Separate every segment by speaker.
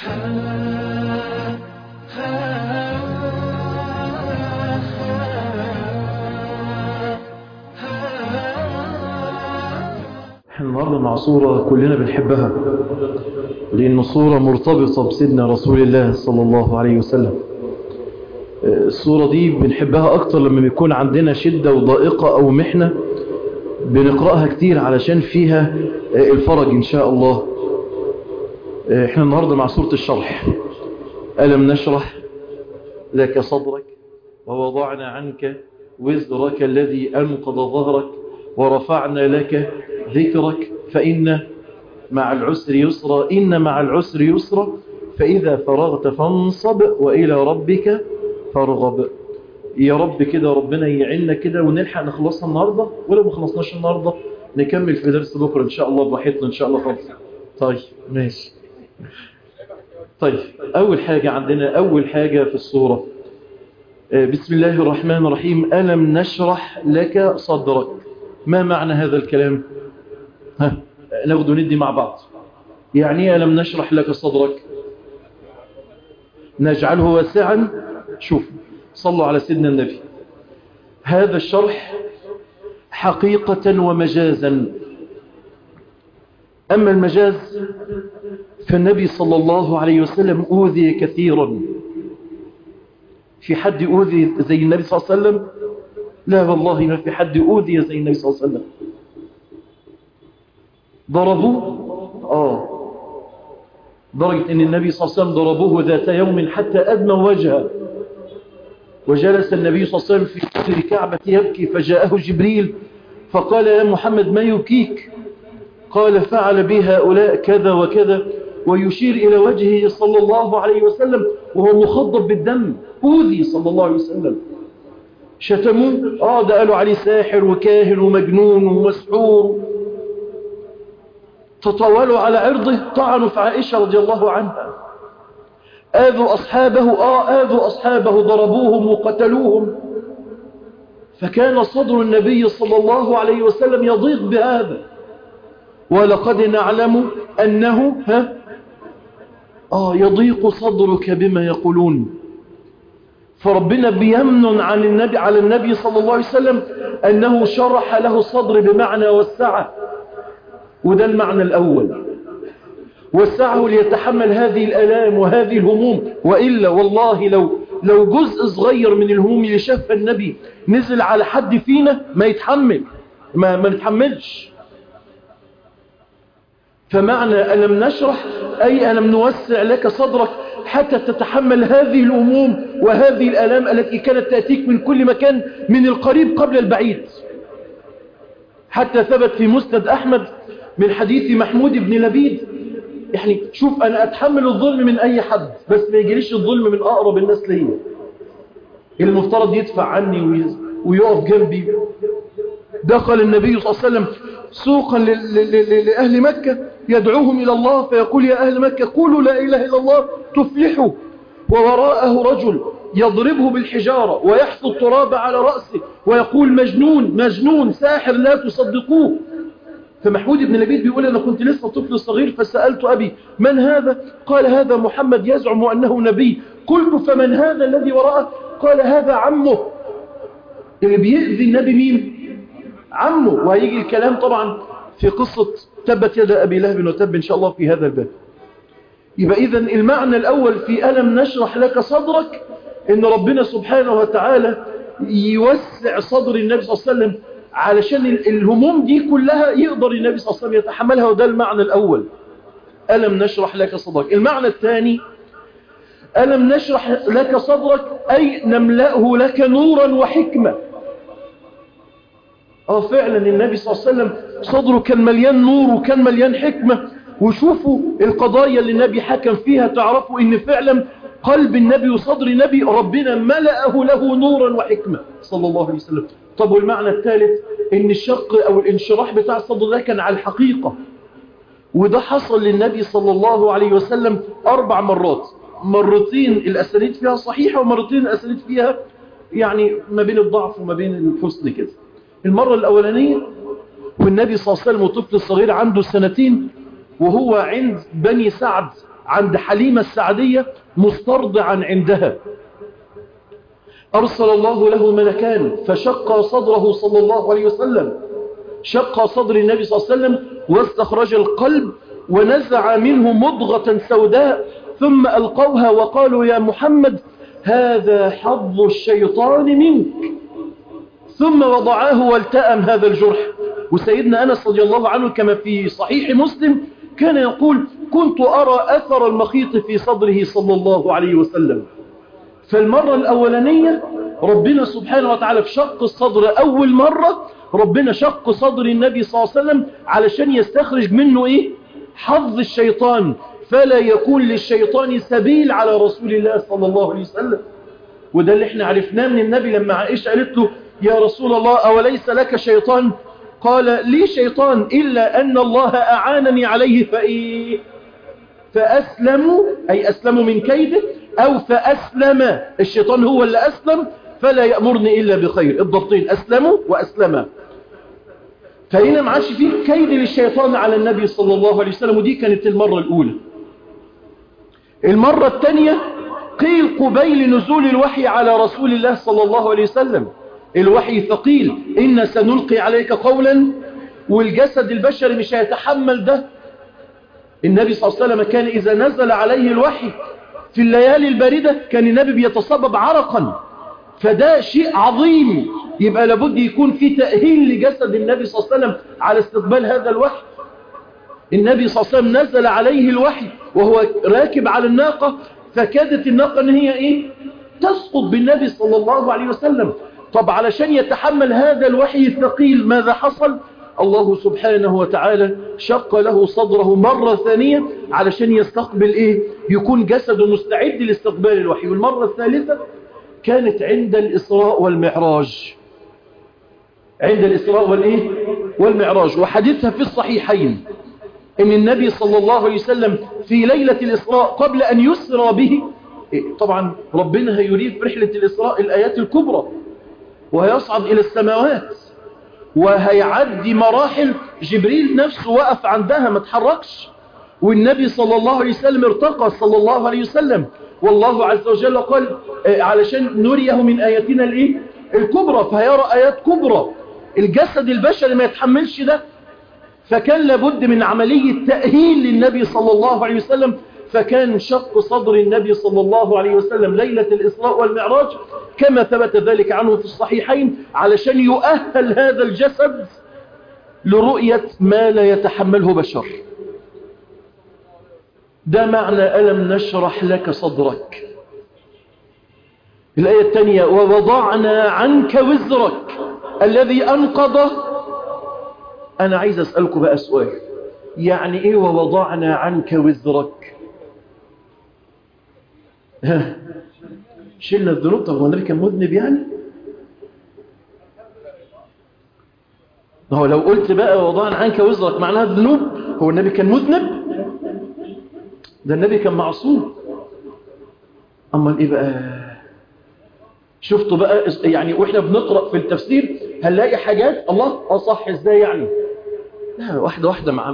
Speaker 1: احنا النهارده مع صورة كلنا بنحبها لأن صورة مرتبطة بسيدنا رسول الله صلى الله عليه وسلم الصورة دي بنحبها أكتر لما بيكون عندنا شدة وضائقة أو محنة بنقرأها كتير علشان فيها الفرج إن شاء الله احنا النهاردة مع سورة الشرح ألم نشرح لك صدرك ووضعنا عنك وزرك الذي أنقض ظهرك ورفعنا لك ذكرك فإن مع العسر يسرا إن مع العسر يسرا فإذا فرغت فانصب وإلى ربك فارغب يا رب كده ربنا يعيننا كده ونلحق نخلصها النهاردة ولو ما خلصناش النهاردة نكمل في درس بكرة إن شاء الله براحتنا إن شاء الله خالص طيب ماشي طيب أول حاجة عندنا أول حاجة في الصورة بسم الله الرحمن الرحيم ألم نشرح لك صدرك ما معنى هذا الكلام ها ناخد وندي مع بعض يعني ألم نشرح لك صدرك نجعله واسعا شوف صلوا على سيدنا النبي هذا الشرح حقيقة ومجازا أما المجاز فالنبي صلى الله عليه وسلم أوذي كثيرا في حد أوذي زي النبي صلى الله عليه وسلم لا والله ما في حد أوذي زي النبي صلى الله عليه وسلم ضربوه آه درجة أن النبي صلى الله عليه وسلم ضربوه ذات يوم حتى أدنى وجهه وجلس النبي صلى الله عليه وسلم في قدر كعبة يبكي فجاءه جبريل فقال يا محمد ما يبكيك قال فعل بي هؤلاء كذا وكذا ويشير إلى وجهه صلى الله عليه وسلم وهو مخضب بالدم أوذي صلى الله عليه وسلم شتموه آه ده قالوا عليه ساحر وكاهن ومجنون ومسحور تطاولوا على عرضه طعنوا في عائشة رضي الله عنها آذوا أصحابه آه آذوا أصحابه ضربوهم وقتلوهم فكان صدر النبي صلى الله عليه وسلم يضيق بهذا ولقد نعلم أنه ها آه يضيق صدرك بما يقولون فربنا بيمن عن النبي على النبي صلى الله عليه وسلم أنه شرح له الصدر بمعنى والسعة وده المعنى الأول والسعه ليتحمل هذه الألام وهذه الهموم وإلا والله لو لو جزء صغير من الهموم اللي شافها النبي نزل على حد فينا ما يتحمل ما, ما نتحملش فمعنى ألم نشرح أي ألم نوسع لك صدرك حتى تتحمل هذه الأموم وهذه الألام التي كانت تأتيك من كل مكان من القريب قبل البعيد حتى ثبت في مسند أحمد من حديث محمود بن لبيد يعني شوف أنا أتحمل الظلم من أي حد بس ما يجريش الظلم من أقرب الناس ليا المفترض يدفع عني ويقف جنبي دخل النبي صلى الله عليه وسلم سوقا لأهل مكة يدعوهم إلى الله فيقول يا أهل مكة قولوا لا إله إلا الله تفلحوا ووراءه رجل يضربه بالحجارة ويحث التراب على رأسه ويقول مجنون مجنون ساحر لا تصدقوه فمحمود بن لبيد بيقول أنا كنت لسه طفل صغير فسألت أبي من هذا قال هذا محمد يزعم أنه نبي قلت فمن هذا الذي وراءه قال هذا عمه اللي بيأذي النبي مين عمه وهيجي الكلام طبعا في قصة تبت يد أبي لهب وتب إن شاء الله في هذا الباب يبقى إذا المعنى الأول في ألم نشرح لك صدرك إن ربنا سبحانه وتعالى يوسع صدر النبي صلى الله عليه وسلم علشان الهموم دي كلها يقدر النبي صلى الله عليه وسلم يتحملها وده المعنى الأول ألم نشرح لك صدرك المعنى الثاني ألم نشرح لك صدرك أي نملأه لك نورا وحكمة اه فعلا النبي صلى الله عليه وسلم صدره كان مليان نور وكان مليان حكمة وشوفوا القضايا اللي النبي حكم فيها تعرفوا ان فعلا قلب النبي وصدر النبي ربنا ملأه له نورا وحكمة صلى الله عليه وسلم طب والمعنى الثالث ان الشق او الانشراح بتاع الصدر ده كان على الحقيقة وده حصل للنبي صلى الله عليه وسلم اربع مرات مرتين الاسانيد فيها صحيحة ومرتين الاسانيد فيها يعني ما بين الضعف وما بين الحسن كده المرة الأولانية والنبي صلى الله عليه وسلم وطفل صغير عنده سنتين وهو عند بني سعد عند حليمة السعدية مسترضعا عندها أرسل الله له ملكان فشق صدره صلى الله عليه وسلم شق صدر النبي صلى الله عليه وسلم واستخرج القلب ونزع منه مضغة سوداء ثم ألقوها وقالوا يا محمد هذا حظ الشيطان منك ثم وضعاه والتأم هذا الجرح وسيدنا أنس رضي الله عنه كما في صحيح مسلم كان يقول كنت أرى أثر المخيط في صدره صلى الله عليه وسلم فالمرة الأولانية ربنا سبحانه وتعالى في شق الصدر أول مرة ربنا شق صدر النبي صلى الله عليه وسلم علشان يستخرج منه إيه حظ الشيطان فلا يكون للشيطان سبيل على رسول الله صلى الله عليه وسلم وده اللي احنا عرفناه من النبي لما عائشة قالت له يا رسول الله أوليس لك شيطان قال لي شيطان إلا أن الله أعانني عليه فإيه فأسلموا أي أسلموا من كيده أو فأسلم الشيطان هو اللي أسلم فلا يأمرني إلا بخير الضبطين أسلموا وأسلما فهنا ما عادش فيه كيد للشيطان على النبي صلى الله عليه وسلم ودي كانت المرة الأولى المرة الثانية قيل قبيل نزول الوحي على رسول الله صلى الله عليه وسلم الوحي ثقيل إن سنلقي عليك قولا والجسد البشري مش هيتحمل ده النبي صلى الله عليه وسلم كان إذا نزل عليه الوحي في الليالي الباردة كان النبي بيتصبب عرقا فده شيء عظيم يبقى لابد يكون في تأهيل لجسد النبي صلى الله عليه وسلم على استقبال هذا الوحي النبي صلى الله عليه وسلم نزل عليه الوحي وهو راكب على الناقة فكادت الناقة ان هي ايه تسقط بالنبي صلى الله عليه وسلم طب علشان يتحمل هذا الوحي الثقيل ماذا حصل الله سبحانه وتعالى شق له صدره مرة ثانية علشان يستقبل ايه يكون جسده مستعد لاستقبال الوحي والمرة الثالثة كانت عند الإسراء والمعراج عند الإسراء والإيه والمعراج وحديثها في الصحيحين إن النبي صلى الله عليه وسلم في ليلة الإسراء قبل أن يسرى به طبعا ربنا هيريد في رحلة الإسراء الآيات الكبرى وهيصعد إلى السماوات وهيعدي مراحل جبريل نفسه وقف عندها ما تحركش والنبي صلى الله عليه وسلم ارتقى صلى الله عليه وسلم والله عز وجل قال علشان نريه من آياتنا الايه الكبرى فهيرى آيات كبرى الجسد البشري ما يتحملش ده فكان لابد من عملية تأهيل للنبي صلى الله عليه وسلم فكان شق صدر النبي صلى الله عليه وسلم ليلة الإسراء والمعراج كما ثبت ذلك عنه في الصحيحين علشان يؤهل هذا الجسد لرؤية ما لا يتحمله بشر ده معنى ألم نشرح لك صدرك الآية الثانية ووضعنا عنك وزرك الذي أنقض أنا عايز أسألكم بقى سؤال يعني إيه ووضعنا عنك وزرك ها شلنا الذنوب طب هو النبي كان مذنب يعني ما هو لو قلت بقى وضعنا عنك وزرك معناها الذنوب هو النبي كان مذنب ده النبي كان معصوم أما إيه بقى شفتوا بقى يعني وإحنا بنقرأ في التفسير هنلاقي حاجات الله أصح إزاي يعني لا واحدة واحدة مع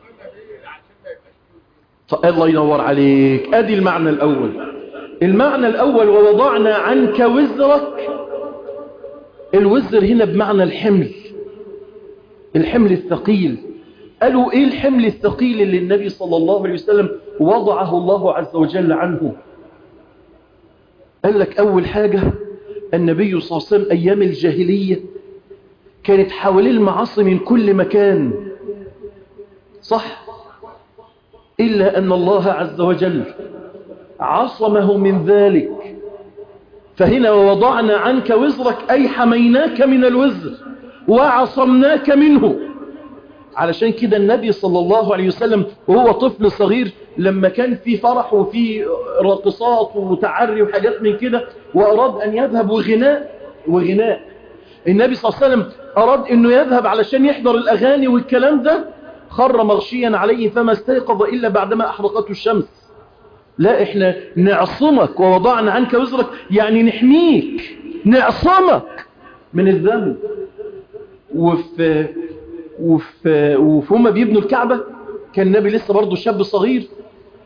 Speaker 1: الله ينور عليك أدي المعنى الأول المعنى الأول ووضعنا عنك وزرك الوزر هنا بمعنى الحمل الحمل الثقيل قالوا ايه الحمل الثقيل اللي النبي صلى الله عليه وسلم وضعه الله عز وجل عنه قال لك اول حاجة النبي صلى الله عليه وسلم ايام الجاهلية كانت حوالين المعاصي من كل مكان صح إلا أن الله عز وجل عصمه من ذلك فهنا ووضعنا عنك وزرك أي حميناك من الوزر وعصمناك منه علشان كده النبي صلى الله عليه وسلم وهو طفل صغير لما كان في فرح وفي راقصات وتعري وحاجات من كده وأراد أن يذهب وغناء وغناء النبي صلى الله عليه وسلم أراد أنه يذهب علشان يحضر الأغاني والكلام ده خر مغشيا عليه فما استيقظ إلا بعدما أحرقته الشمس لا إحنا نعصمك ووضعنا عنك وزرك يعني نحميك نعصمك من الذنب وفي وفي وفي هم بيبنوا الكعبة كان النبي لسه برضه شاب صغير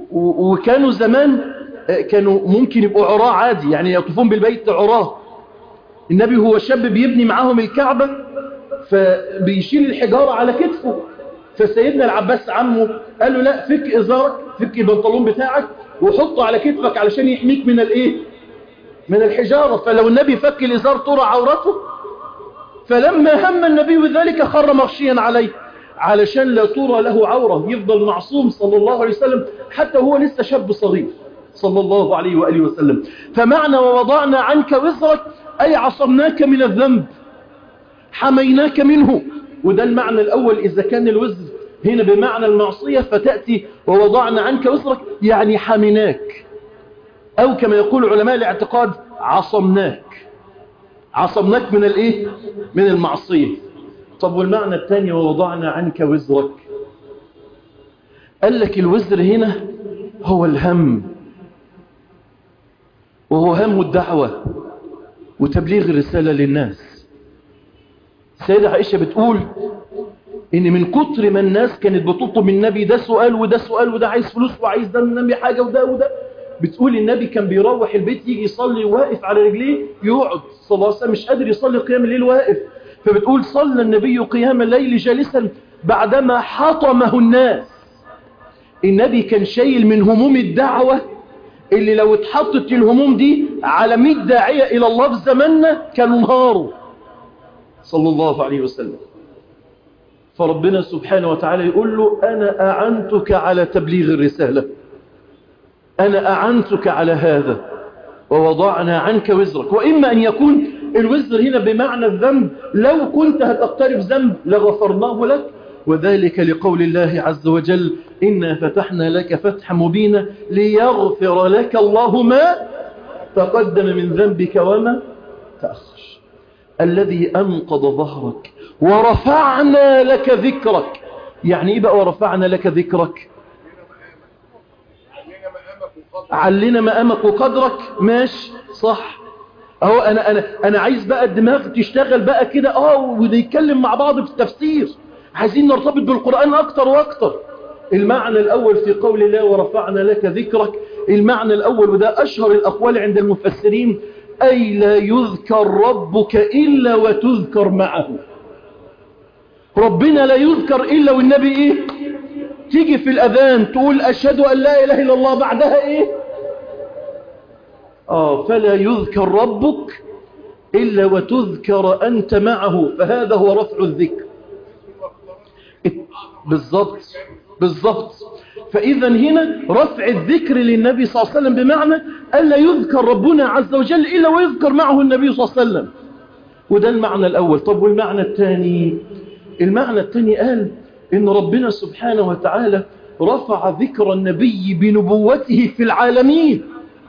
Speaker 1: و- وكانوا زمان آه، كانوا ممكن يبقوا عراة عادي يعني يطوفون بالبيت عراة النبي هو شاب بيبني معاهم الكعبة فبيشيل الحجارة على كتفه فسيدنا العباس عمه قال له لا فك إزارك فك البنطلون بتاعك وحطه على كتفك علشان يحميك من الايه من الحجارة فلو النبي فك الإزار ترى عورته فلما هم النبي بذلك خر مغشيا عليه علشان لا ترى له عورة يفضل معصوم صلى الله عليه وسلم حتى هو لسه شاب صغير صلى الله عليه وآله وسلم فمعنى ووضعنا عنك وزرك أي عصمناك من الذنب حميناك منه وده المعنى الأول إذا كان الوزر هنا بمعنى المعصية فتأتي ووضعنا عنك وزرك يعني حميناك أو كما يقول علماء الاعتقاد عصمناك عصمناك من الايه من المعصية طب والمعنى الثاني ووضعنا عنك وزرك قال لك الوزر هنا هو الهم وهو هم الدعوة وتبليغ الرسالة للناس سيدة عائشة بتقول ان من كتر ما الناس كانت بتطلب من النبي ده سؤال وده سؤال وده عايز فلوس وعايز ده من النبي حاجة وده وده بتقول النبي كان بيروح البيت يجي يصلي واقف على رجليه يقعد صلى الله عليه وسلم مش قادر يصلي قيام الليل واقف فبتقول صلى النبي قيام الليل جالسا بعدما حطمه الناس النبي كان شايل من هموم الدعوة اللي لو اتحطت الهموم دي على 100 داعية إلى الله في زماننا كانوا انهاروا صلى الله عليه وسلم فربنا سبحانه وتعالى يقول له أنا أعنتك على تبليغ الرسالة أنا أعنتك على هذا ووضعنا عنك وزرك وإما أن يكون الوزر هنا بمعنى الذنب لو كنت هتقترف ذنب لغفرناه لك وذلك لقول الله عز وجل إنا فتحنا لك فتحا مبينا ليغفر لك الله ما تقدم من ذنبك وما تأخر الذي أنقض ظهرك ورفعنا لك ذكرك يعني إيه بقى ورفعنا لك ذكرك علينا مقامك وقدرك ماشي صح اهو انا انا انا عايز بقى الدماغ تشتغل بقى كده اه ونتكلم مع بعض في التفسير عايزين نرتبط بالقرآن اكتر واكتر المعنى الاول في قول الله ورفعنا لك ذكرك المعنى الاول وده اشهر الاقوال عند المفسرين اي لا يذكر ربك الا وتذكر معه ربنا لا يذكر الا والنبي ايه تيجي في الأذان تقول أشهد أن لا إله إلا الله بعدها إيه آه فلا يذكر ربك إلا وتذكر أنت معه فهذا هو رفع الذكر بالضبط بالضبط فإذا هنا رفع الذكر للنبي صلى الله عليه وسلم بمعنى ألا يذكر ربنا عز وجل إلا ويذكر معه النبي صلى الله عليه وسلم وده المعنى الأول طب والمعنى الثاني المعنى الثاني قال إن ربنا سبحانه وتعالى رفع ذكر النبي بنبوته في العالمين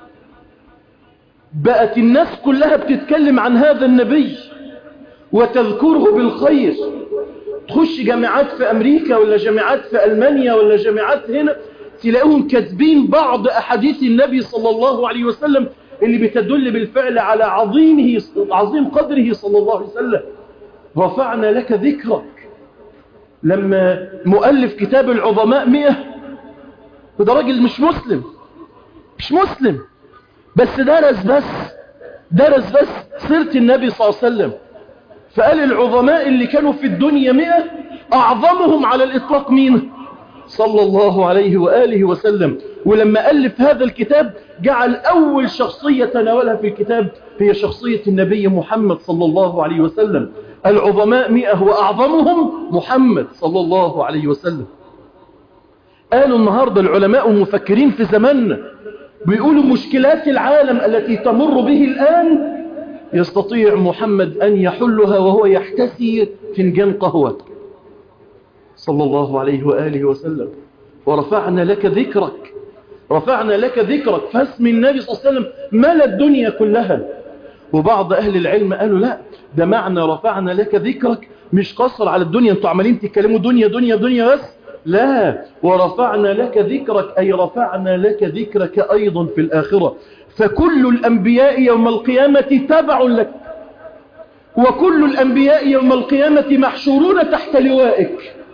Speaker 1: بقت الناس كلها بتتكلم عن هذا النبي وتذكره بالخير تخش جامعات في أمريكا ولا جامعات في ألمانيا ولا جامعات هنا تلاقيهم كاتبين بعض أحاديث النبي صلى الله عليه وسلم اللي بتدل بالفعل على عظيمه عظيم قدره صلى الله عليه وسلم رفعنا لك ذكرك لما مؤلف كتاب العظماء مئة وده راجل مش مسلم مش مسلم بس درس بس درس بس سيرة النبي صلى الله عليه وسلم فقال العظماء اللي كانوا في الدنيا مئة أعظمهم على الإطلاق مين صلى الله عليه وآله وسلم ولما ألف هذا الكتاب جعل أول شخصية تناولها في الكتاب هي شخصية النبي محمد صلى الله عليه وسلم العظماء مئة وأعظمهم محمد صلى الله عليه وسلم قالوا النهاردة العلماء المفكرين في زماننا بيقولوا مشكلات العالم التي تمر به الآن يستطيع محمد أن يحلها وهو يحتسي فنجان قهوة صلى الله عليه وآله وسلم ورفعنا لك ذكرك رفعنا لك ذكرك فاسم النبي صلى الله عليه وسلم ملا الدنيا كلها وبعض أهل العلم قالوا لا ده معنى رفعنا لك ذكرك مش قصر على الدنيا انتوا عمالين تتكلموا دنيا دنيا دنيا بس لا ورفعنا لك ذكرك أي رفعنا لك ذكرك أيضا في الآخرة فكل الأنبياء يوم القيامة تبع لك وكل الأنبياء يوم القيامة محشورون تحت لوائك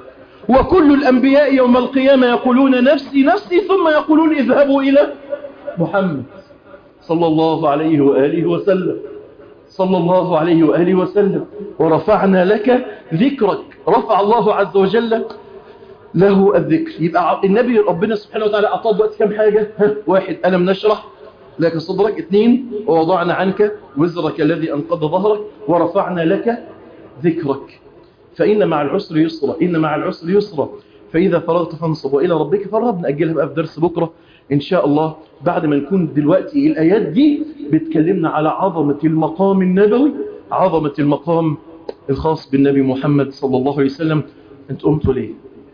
Speaker 1: وكل الأنبياء يوم القيامة يقولون نفسي نفسي ثم يقولون اذهبوا إلى محمد صلى الله عليه وآله وسلم صلى الله عليه وآله وسلم ورفعنا لك ذكرك رفع الله عز وجل له الذكر يبقى النبي ربنا سبحانه وتعالى أعطاه دلوقتي كم حاجة واحد ألم نشرح لك صدرك اثنين ووضعنا عنك وزرك الذي أنقض ظهرك ورفعنا لك ذكرك فإن مع العسر يسرا إن مع العسر يسرا فإذا فرغت فانصب وإلى ربك فرغب نأجلها بقى في درس بكرة إن شاء الله بعد ما نكون دلوقتي الآيات دي بتكلمنا على عظمة المقام النبوي عظمة المقام الخاص بالنبي محمد صلى الله عليه وسلم انت قمتوا ليه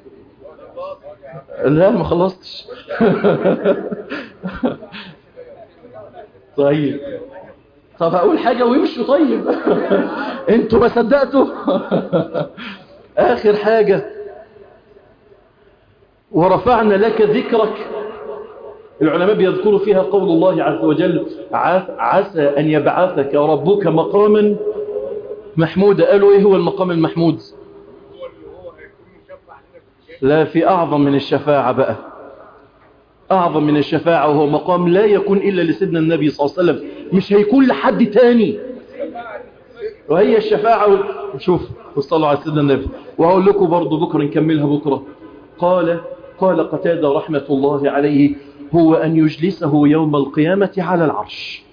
Speaker 1: لا ما خلصتش طيب طب هقول حاجة ويمشوا طيب انتوا ما صدقتوا اخر حاجة ورفعنا لك ذكرك العلماء بيذكروا فيها قول الله عز وجل عسى أن يبعثك ربك مقاما محمودا قالوا ايه هو المقام المحمود لا في أعظم من الشفاعة بقى أعظم من الشفاعة وهو مقام لا يكون إلا لسيدنا النبي صلى الله عليه وسلم مش هيكون لحد تاني وهي الشفاعة شوف وصلوا على سيدنا النبي وهقول لكم برضو بكرة نكملها بكرة قال قال قتادة رحمة الله عليه هو أن يجلسه يوم القيامة على العرش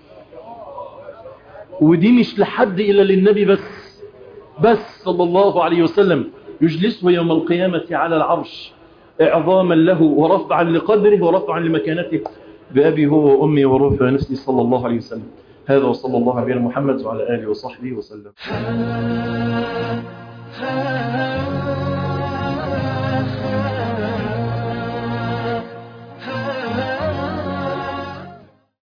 Speaker 1: ودي مش لحد إلا للنبي بس بس صلى الله عليه وسلم يجلسه يوم القيامة على العرش إعظاما له ورفعا لقدره ورفعا لمكانته بأبي هو وأمي وروحي ونفسي صلى الله عليه وسلم هذا وصلى الله على محمد وعلى آله وصحبه وسلم